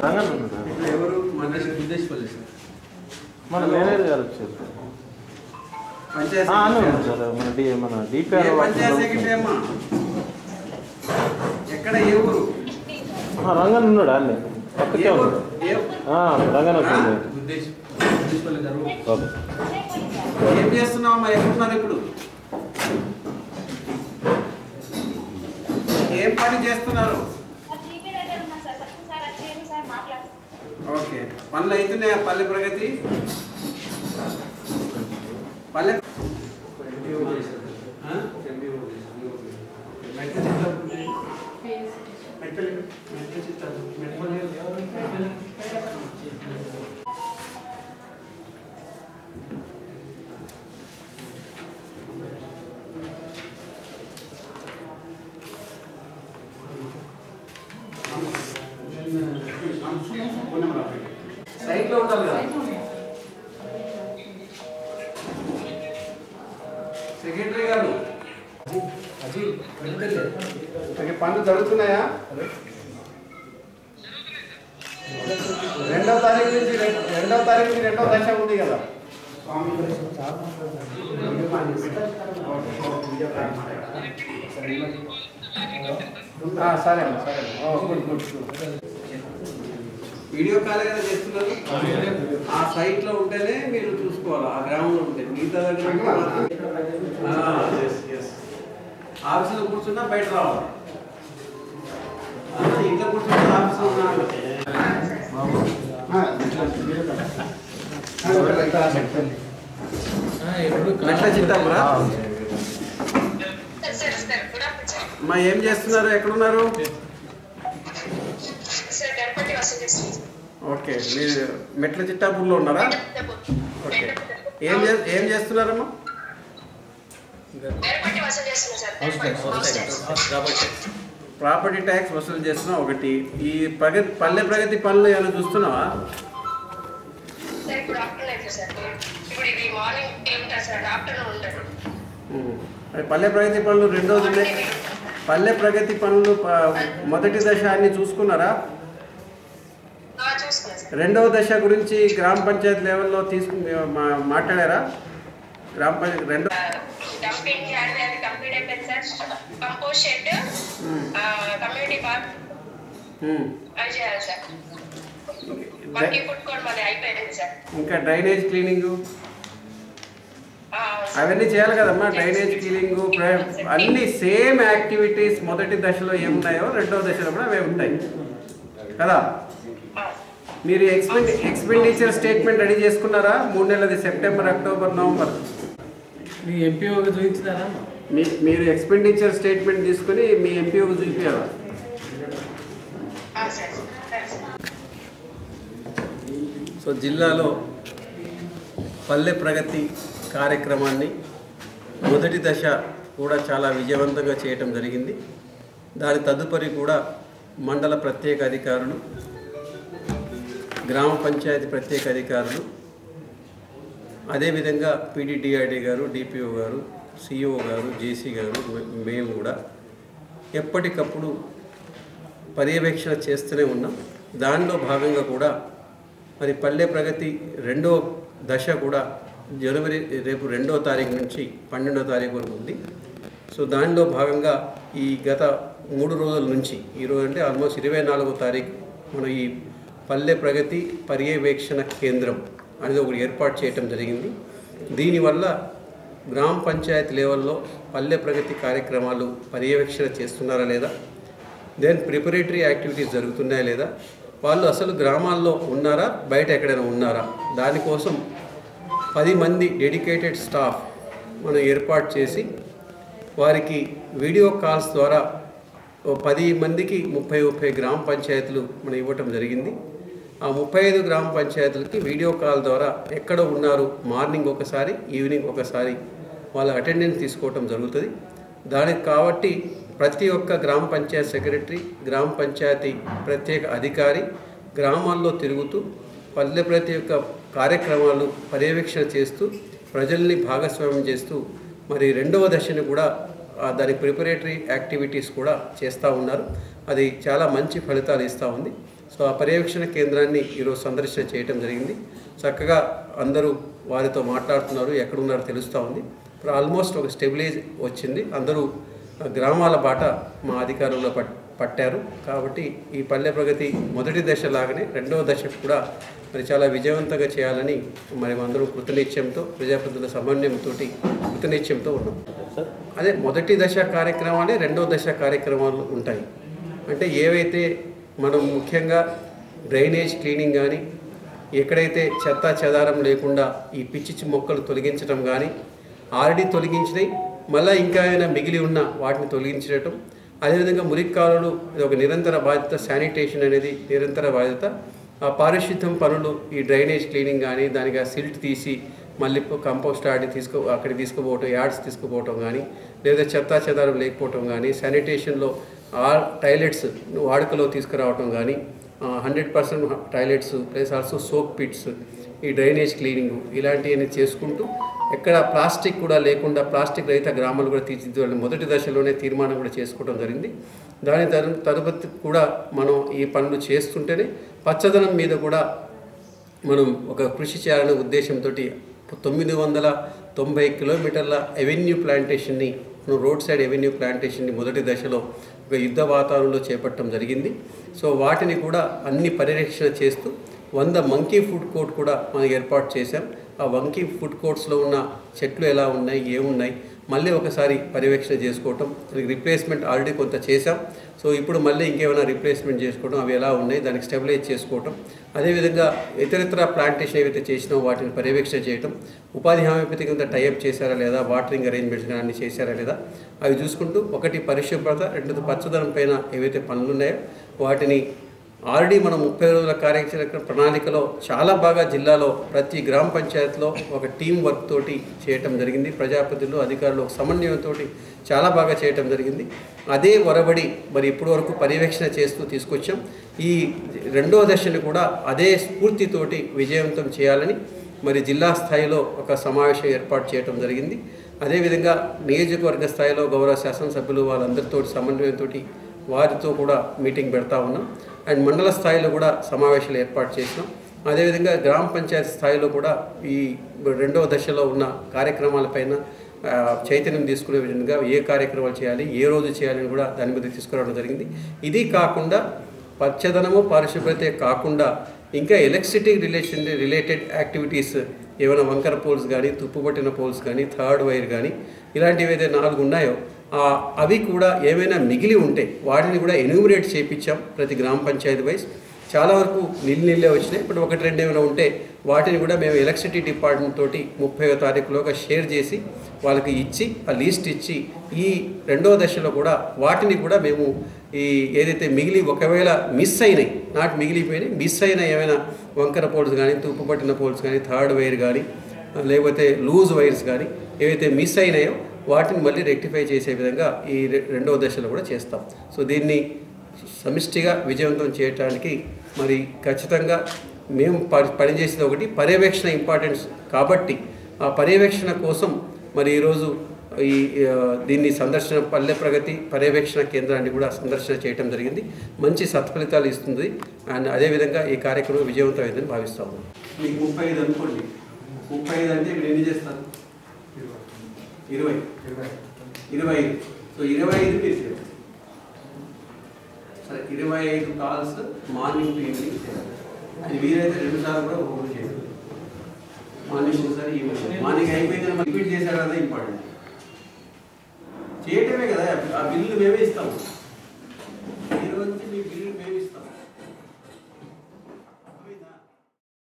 రంగన్ ఉన్నాడు. ఇప్పుడు ఎవరు మన ఉద్దేశపల్లి సార్ మన మేనేజర్ గారు వచ్చారు సార్. పంచాయతీ ఆ, అన్న సెక్రటరీ. ఉన్నాడు సార్ మన డి మన ఏ డిపిఆర్ పంచాయతీ సెక్రటరీ అమ్మా ఎక్కడ ఏ ఊరు రంగన్ ఉన్నాడు అన్నీ పక్కకే ఏ ఊరు ఉన్నాడు ఏ ఆ, రంగన్ వచ్చింది ఉద్దేశ్ ఉద్దేశపల్లి గారు ఓకే ఏం చేస్తున్నావమ్మా ఎక్కడున్నారు ఇప్పుడు ఏం పని చేస్తున్నారు టీవీ దగ్గర ఉన్నా సార్ సత్యం సార్ వచ్చేయండి సార్ మాట్లాడుతున్నాను ఓకే పనులు అవుతున్నాయా పల్లె ప్రగతి పల్లె ఆ? మెట్ల చిత్తం. మెట్ల- మెట్ల చిత్తం. మెట్ల ఎవరు? సైట్ లో ఉండాలి కదా సెక్రటరీ గారు ఓకే, పనులు జరుగుతున్నాయా రెండవ తారీఖు నుంచి రెం- రెండవ తారీఖు నుంచి రెండవ దశ ఉంది కదా ఆ, సరే అమ్మ, సరే అమ్మ. ఓ, good good good video call కదా చేస్తున్నారు ఆ సైట్ లో ఉంటేనే మీరు చూసుకోవాలి ఆ గ్రామంలో ఉంటే మిగతా దగ్గర ఉంటే మాత్రం- ఆ, yes, yes. ఆఫీసులో కూర్చున్నా బయట రావాలి ఆ, ఇంట్లో కూర్చున్నా ఆఫీసులో ఉన్నా మెట్ల చిత్తాపురా sir sir good afternoon sir అమ్మా ఏం చేస్తున్నారు ఎక్కడున్నారు సార్ గణపతి వసూలు చేస్తుంది ఓకే మీరు మెట్ల చిట్టాపూర్లో ఉన్నారా ఓకే ఏం చే ఏం చేస్తున్నారమ్మా గణపతి వసూలు చేస్తున్నాం సార్ ప్రాపర్టీ ట్యాక్స్ వసూలు చేస్తున్నా ఒకటి ఈ ప్రగతి పల్లె ప్రగతి పనులు ఏమైనా చూస్తున్నావా సార్ ఇప్పుడు ఆఫ్టర్నూన్ అయితే సార్ ఇప్పుడు ఇది మార్నింగ్ ఉంటారు సార్ ఆఫ్టర్నూన్ ఉంటారు ఉమ్. మరి పల్లె ప్రగతి పనులు రెండోది ఉన్నాయి. పల్లె ప్రగతి పనులు ప- మొదటి దశ అన్ని చూసుకున్నారా చూసుకున్నాం సార్ రెండవ దశ గురించి గ్రామ పంచాయతీ లెవెల్లో తీసుకు మా- మాట్లాడారా గ్రామ పంచాయతీ రెండో డంపింగ్ యార్డ్ అది కంప్లీట్ అయిపోయింది sir compost shed community park um. అది చేయాలి సార్ మట్టి కుట్టుకోవడం అది అయిపోయింది సార్ ఇంకా డ్రైనేజ్ క్లీనింగు ఆ, అవును సార్. అవన్నీ చేయాలి కదమ్మా డ్రైనేజ్ క్లీనింగ్ అన్ని సేమ్ యాక్టివిటీస్ మొదటి దశలో ఏమున్నాయో రెండవ దశలో కూడా అవే ఉంటాయి కదా ఆ. మీరు ఎక్స్పెండి ఎక్స్పెండిచర్ స్టేట్మెంట్ రెడీ చేసుకున్నారా మూడు నెలది సెప్టెంబర్ అక్టోబర్ నవంబర్ మీ ఎంపీఓకి చూపించినారా మీ మీరు ఎక్స్పెండిచర్ స్టేట్మెంట్ తీసుకుని మీ ఎంపీఓకి చూపించాలా ఆ, సార్ సరే సార్ సో జిల్లాలో పల్లె ప్రగతి కార్యక్రమాన్ని మొదటి దశ కూడా చాలా విజయవంతంగా చేయటం జరిగింది దాని తదుపరి కూడా మండల ప్రత్యేక అధికారులు గ్రామ పంచాయతీ ప్రత్యేక అధికారులు అదేవిధంగా పీడీడీఆర్డీ గారు డిపిఓ గారు సిఇఓ గారు జేసీ గారు మే- మేము కూడా ఎప్పటికప్పుడు పర్యవేక్షణ చేస్తూనే ఉన్నాం దానిలో భాగంగా కూడా మరి పల్లె ప్రగతి రెండో దశ కూడా జనవరి రేపు రెండో తారీఖు నుంచి పన్నెండో తారీఖు వరకు ఉంది సో దానిలో భాగంగా ఈ గత మూడు రోజుల నుంచి ఈరోజు అంటే ఆల్మోస్ట్ ఇరవై నాలుగో తారీఖు మనం ఈ పల్లె ప్రగతి పర్యవేక్షణ కేంద్రం అనేది ఒకటి ఏర్పాటు చేయటం జరిగింది దీనివల్ల గ్రామ పంచాయతీ లెవెల్లో పల్లె ప్రగతి కార్యక్రమాలు పర్యవేక్షణ చేస్తున్నారా లేదా దెన్ ప్రిపరేటరీ యాక్టివిటీస్ జరుగుతున్నాయా లేదా వాళ్ళు అసలు గ్రామాల్లో ఉన్నారా బయట ఎక్కడైనా ఉన్నారా దానికోసం పది మంది డెడికేటెడ్ స్టాఫ్ మనం ఏర్పాటు చేసి వారికి వీడియో కాల్స్ ద్వారా ఓ పది మందికి ముప్పై ముప్పై గ్రామ పంచాయతీలు మనం ఇవ్వటం జరిగింది ఆ ముప్పై ఐదు గ్రామ పంచాయతీలకి వీడియో కాల్ ద్వారా ఎక్కడ ఉన్నారు మార్నింగ్ ఒకసారి ఈవినింగ్ ఒకసారి వాళ్ళ అటెండెన్స్ తీసుకోవటం జరుగుతుంది దానికి కాబట్టి ప్రతి ఒక్క గ్రామ పంచాయతీ సెక్రటరీ గ్రామ పంచాయతీ ప్రత్యేక అధికారి గ్రామాల్లో తిరుగుతూ పల్లె ప్రతి ఒక్క కార్యక్రమాలు పర్యవేక్షణ చేస్తూ ప్రజల్ని భాగస్వామ్యం చేస్తూ మరి రెండవ దశను కూడా ఆ, దాని ప్రిపరేటరీ యాక్టివిటీస్ కూడా చేస్తూ ఉన్నారు అది చాలా మంచి ఫలితాలు ఇస్తూ ఉంది సో ఆ పర్యవేక్షణ కేంద్రాన్ని ఈరోజు సందర్శన చేయటం జరిగింది చక్కగా అందరూ వారితో మాట్లాడుతున్నారు ఎక్కడున్నారో తెలుస్తూ ఉంది ఇప్పుడు ఆల్మోస్ట్ ఒక స్టెబిలైజ్ వచ్చింది అందరూ గ్రామాల బాట మా అధికారంలో పట్ పట్టారు కాబట్టి ఈ పల్లె ప్రగతి మొదటి దశ లాగానే రెండవ దశకు కూడా మరి చాలా విజయవంతంగా చేయాలని మరి అందరూ కృతనిశ్చయంతో ప్రజాప్రతినిధుల సమన్వయంతో కృతనిశ్చయంతో ఉన్నాం సార్ అదే మొదటి దశ కార్యక్రమాలే రెండవ దశ కార్యక్రమాలు ఉంటాయి అంటే ఏవైతే మనం ముఖ్యంగా డ్రైనేజ్ క్లీనింగ్ కానీ ఎక్కడైతే చెత్త చెదారం లేకుండా ఈ పిచ్చి మొక్కలు తొలగించడం కానీ ఆల్రెడీ తొలగించినవి మళ్ళీ ఇంకా ఏమైనా మిగిలి ఉన్న వాటిని తొలగించడం అదేవిధంగా మురికి కాలువలు ఇది ఒక నిరంతర బాధ్యత శానిటేషన్ అనేది నిరంతర బాధ్యత ఆ పారిశుద్ధ్యం పనులు ఈ డ్రైనేజ్ క్లీనింగ్ కానీ దానికి ఆ సిల్ట్ తీసి మళ్ళీ కంపోస్ట్ ఆడి తీసుకో అక్కడికి తీసుకుపోవటం యాడ్స్ తీసుకుపోవటం కానీ లేదా చెత్తా చెదారం లేకపోవటం కానీ శానిటేషన్లో ఆ టాయిలెట్స్ వాడుకలో తీసుకురావటం కానీ hundred percent toilets plus also soap pits ఈ డ్రైనేజ్ క్లీనింగ్ ఇలాంటివన్నీ చేసుకుంటూ ఎక్కడ ప్లాస్టిక్ కూడా లేకుండా ప్లాస్టిక్ రహిత గ్రామాలు కూడా తీర్చిదిద్దాలని మొదటి దశలోనే తీర్మానం కూడా చేసుకోవడం జరిగింది దాని తరు తరుపతి కూడా మనం ఈ పనులు చేస్తుంటేనే పచ్చదనం మీద కూడా మనం ఒక కృషి చేయాలనే ఉద్దేశంతో తొమ్మిది వందల తొంభై కిలోమీటర్ల ఎవెన్యూ ప్లాంటేషన్ని మనం రోడ్ సైడ్ ఎవెన్యూ ప్లాంటేషన్ని మొదటి దశలో ఒక యుద్ధ వాతావరణంలో చేపట్టడం జరిగింది సో వాటిని కూడా అన్ని పరిరక్షణ చేస్తూ వంద మంకీ ఫుడ్ కోర్ట్ కూడా మనం ఏర్పాటు చేశాం ఆ వంకీ ఫుడ్ కోర్ట్స్లో ఉన్న చెట్లు ఎలా ఉన్నాయి ఏమున్నాయి మళ్ళీ ఒకసారి పర్యవేక్షణ చేసుకోవటం దానికి రిప్లేస్మెంట్ ఆల్రెడీ కొంత చేశాం సో ఇప్పుడు మళ్ళీ ఇంకేమైనా రిప్లేస్మెంట్ చేసుకోవడం అవి ఎలా ఉన్నాయి దానికి స్టెబిలైజ్ చేసుకోవటం అదేవిధంగా ఇతరితర ప్లాంటేషన్ ఏవైతే చేసినామో వాటిని పర్యవేక్షణ చేయటం ఉపాధి హామీ పథకం కింద టైఅప్ చేశారా లేదా వాటరింగ్ అరేంజ్మెంట్స్ కానీ అన్ని చేశారా లేదా అవి చూసుకుంటూ ఒకటి పరిశుభ్రత రెండోది పచ్చదనం పైన ఏవైతే పనులు ఉన్నాయో వాటిని ఆల్రెడీ మనం ముప్పై రోజుల కార్యాచరణ ప్రణాళికలో చాలా బాగా జిల్లాలో ప్రతి గ్రామ పంచాయతీలో ఒక టీం వర్క్ తోటి చేయటం జరిగింది ప్రజాప్రతినిధులు అధికారులు ఒక సమన్వయంతో చాలా బాగా చేయటం జరిగింది అదే వరబడి మరి ఇప్పటి వరకు పర్యవేక్షణ చేస్తూ తీసుకొచ్చాం ఈ రెండో దశను కూడా అదే స్ఫూర్తితోటి విజయవంతం చేయాలని మరి జిల్లా స్థాయిలో ఒక సమావేశం ఏర్పాటు చేయటం జరిగింది అదేవిధంగా నియోజకవర్గ స్థాయిలో గౌరవ శాసనసభ్యులు వాళ్ళందరితో సమన్వయంతో వారితో కూడా మీటింగ్ పెడతా ఉన్నాం అండ్ మండల స్థాయిలో కూడా సమావేశాలు ఏర్పాటు చేసినాం అదేవిధంగా గ్రామ పంచాయతీ స్థాయిలో కూడా ఈ రెండవ దశలో ఉన్న కార్యక్రమాలపైన ఆ, చైతన్యం తీసుకునే విధంగా ఏ కార్యక్రమాలు చేయాలి ఏ రోజు చేయాలని కూడా దాని మీద తీసుకురావడం జరిగింది ఇది కాకుండా పచ్చదనము పారిశుభ్రతే కాకుండా ఇంకా ఎలక్ట్రిసిటీ రిలేషన్ రిలేటెడ్ యాక్టివిటీస్ ఏమైనా వంకర పోల్స్ కానీ తుప్పుపట్టిన పోల్స్ కానీ థర్డ్ వైర్ కానీ ఇలాంటివి ఏదైతే నాలుగు ఉన్నాయో ఆ, అవి కూడా ఏమైనా మిగిలి ఉంటే వాటిని కూడా ఎన్యూమరేట్ చేయించాం ప్రతి గ్రామ పంచాయతీ వైజ్ చాలా వరకు నీళ్ళు నీళ్ళే వచ్చినాయి ఇప్పుడు ఒకటి రెండు ఏమైనా ఉంటే వాటిని కూడా మేము ఎలక్ట్రిసిటీ డిపార్ట్మెంట్ తోటి ముప్పై తారీఖులోగా షేర్ చేసి వాళ్ళకి ఇచ్చి ఆ లిస్ట్ ఇచ్చి ఈ రెండవ దశలో కూడా వాటిని కూడా మేము ఈ ఏదైతే మిగిలి ఒకవేళ మిస్ అయినాయి నాటి మిగిలిపోయినాయి మిస్ అయిన ఏమైనా వంకర పోల్స్ కానీ తుప్పు పట్టిన పోల్స్ కానీ థర్డ్ వైర్ కానీ లేకపోతే లూజ్ వైర్స్ కానీ ఏవైతే మిస్ అయినాయో వాటిని మళ్ళీ రెక్టిఫై చేసే విధంగా ఈ రె- రెండవ దశలో కూడా చేస్తాం సో దీన్ని సమిష్టిగా విజయవంతం చేయడానికి మరి ఖచ్చితంగా మేము ప- పనిచేసేది ఒకటి పర్యవేక్షణ ఇంపార్టెన్స్ కాబట్టి ఆ పర్యవేక్షణ కోసం మరి ఈరోజు ఈ ఆ, దీన్ని సందర్శన పల్లె ప్రగతి పర్యవేక్షణ కేంద్రాన్ని కూడా సందర్శన చేయడం జరిగింది మంచి సత్ఫలితాలు ఇస్తుంది అండ్ అదేవిధంగా ఈ కార్యక్రమం విజయవంతమైందని భావిస్తా ఉన్నాం మీకు ముప్పై ఐదు అనుకోండి ముప్పై ఐదు అంటే ఇప్పుడు ఎన్ని చేస్తారు ఇరవై ఇరవై ఐదు సో ఇరవై ఐదు మీరు చేయాలి. సరే ఇరవై ఐదు కాల్స్ మార్నింగ్ టు ఈవినింగ్ చేయాలి అది వీలైతే రెండు సార్లు కూడా ఓపెన్ చేయాలి మార్నింగ్ ఒకసారి ఈవినింగ్ మార్నింగ్ అయిపోయిందని మనం రిపీట్ చేశారు అదే ఇంపార్టెంట్ చేయటమే కదా ఆ బిల్లు మేమే ఇస్తాము ఈ రోజు నుంచి మీ బిల్లు మేమే ఇస్తాం